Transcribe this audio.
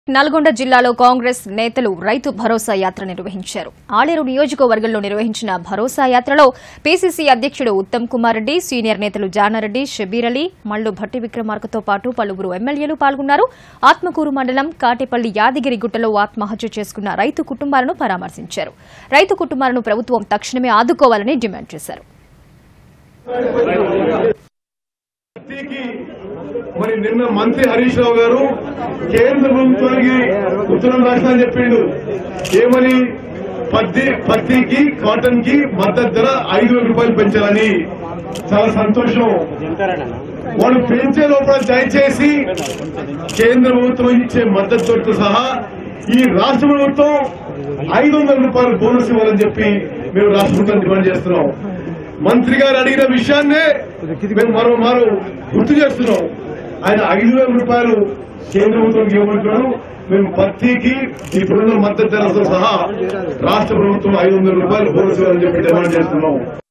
నల్గొండ జిల్లాలో కాంగ్రెస్ నేతలు రైతు భరోసా యాత్ర నిర్వహించారు ఆలేరు నియోజకవర్గంలో నిర్వహించిన భరోసా యాత్రలో పీసీసీ అధ్యక్షుడు ఉత్తమ్ కుమార్ రెడ్డి సీనియర్ నేతలు జానారెడ్డి షబీర్ అలీ మల్లు భట్టి విక్రమార్కతో పాటు పలువురు ఎమ్మెల్యేలు పాల్గొన్నారు ఆత్మకూరు మండలం కాటేపల్లి యాదగిరి గుట్టలో ఆత్మహత్య చేసుకున్న రైతు కుటుంబాలను పరామర్శించారు రైతు కుటుంబాలను ప్రభుత్వం తక్షణమే ఆదుకోవాలని డిమాండ్ చేశారు పార్టీకి మరి నిన్న మంత్రి హరీష్ రావు గారు కేంద్ర ప్రభుత్వానికి ఉత్తరం రాసినని చెప్పిండు ఏమని పత్తి పత్తికి కాటన్ కి మద్దతు ధర ఐదు వేల రూపాయలు పెంచాలని చాలా సంతోషం వాళ్ళు పెంచే లోపల దయచేసి కేంద్ర ప్రభుత్వం ఇచ్చే మద్దతుతో సహా ఈ రాష్ట్ర ప్రభుత్వం ఐదు వందల రూపాయలు బోనస్ ఇవ్వాలని చెప్పి మేము రాష్ట్ర ప్రభుత్వం డిమాండ్ చేస్తున్నాం మంత్రి గారు అడిగిన విషయాన్నే మేము మరో మరో గుర్తు చేస్తున్నాం ఆయన ఐదు వేల రూపాయలు కేంద్ర ప్రభుత్వం ఇవ్వమంటున్నారు మేము పత్తికి ఇప్పుడున్న మద్దతు ధరతో సహా రాష్ట్ర ప్రభుత్వం ఐదు వందల రూపాయలు బోనస్ ఇవ్వాలని చెప్పి డిమాండ్ చేస్తున్నాం